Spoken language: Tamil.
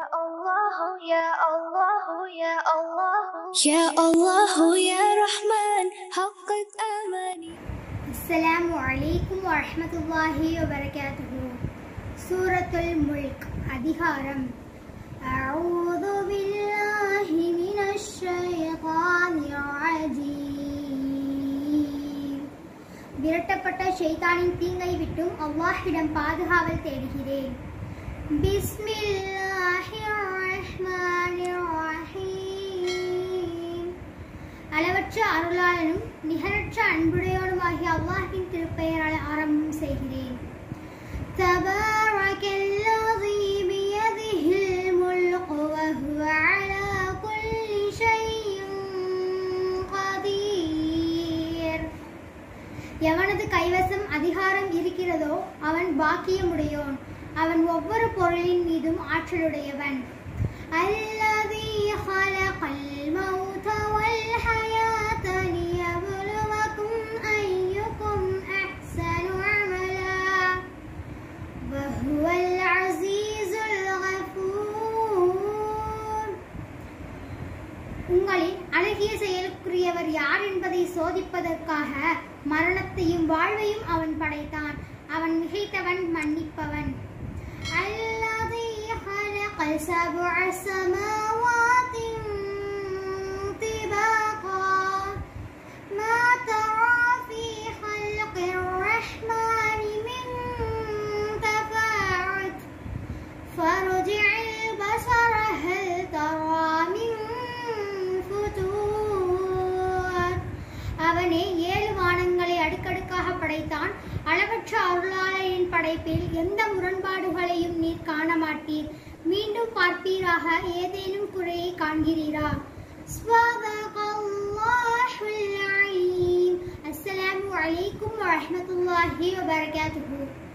الله يا الله يا الله يا الله يا رحمن حقق آماني அஸ்ஸலாமு அலைக்கும் வரஹ்மத்துல்லாஹி வபரகாத்துஹு சூரத்துல் முல்க் அதிகாரம் அஊது பில்லாஹி மினஷ் ஷைத்தானிர் ரஜீம் விரட்டப்பட்ட ஷைத்தானின் தீங்கை விட்டும் அல்லாஹ்விடம் பாதுகாவல் தேடுகிறேன் பிஸ்மில்லாஹிர் ரஹ்மானிர் ரஹீம் அளவற்ற அருளாளனும் நிகரற்ற அன்புடையோனுமாகிய அல்லாஹ்வின் திருப்பெயரால் ஆரம்பம் செய்கிறேன் تبارك الذي بيده الملك وهو على كل شيء قدير எவனது கைவசம் அதிகாரம் இருக்கிறதோ அவன் பாக்கியமுடையோன் அவன் ஒவ்வொரு பொருளின் மீதும் ஆற்றலுடையவன் الذي خلق الموت والحياة ليبلوكم أيكم أحسن عملا وهو العزيز الغفور உங்களின் அழகிய செயலுக்குரியவர் யார் என்பதை சோதிப்பதற்காக மரணத்தையும் வாழ்வையும் அவன் படைத்தான் அவன் மிகைத்தவன் மன்னிப்பவன் الذي خلق سبع سماوات طباقا ما ترى في خلق الرحمن من تفاعل فارجع البصر هل ترى من فتور அவனே ஏழு வானங்களை அடுக்கடுக்காக படைத்தான் அளவற்ற அருளாளரின் படைப்பில் எந்த முரண்பாடுகளையும் நீர் காண மாட்டீர் மீண்டும் பார்ப்பீராக ஏதேனும் குறையை காண்கிறீரா அஸ்ஸலாமு அலைக்கும் வரஹ்மத்துல்லாஹி வபரகாத்துஹு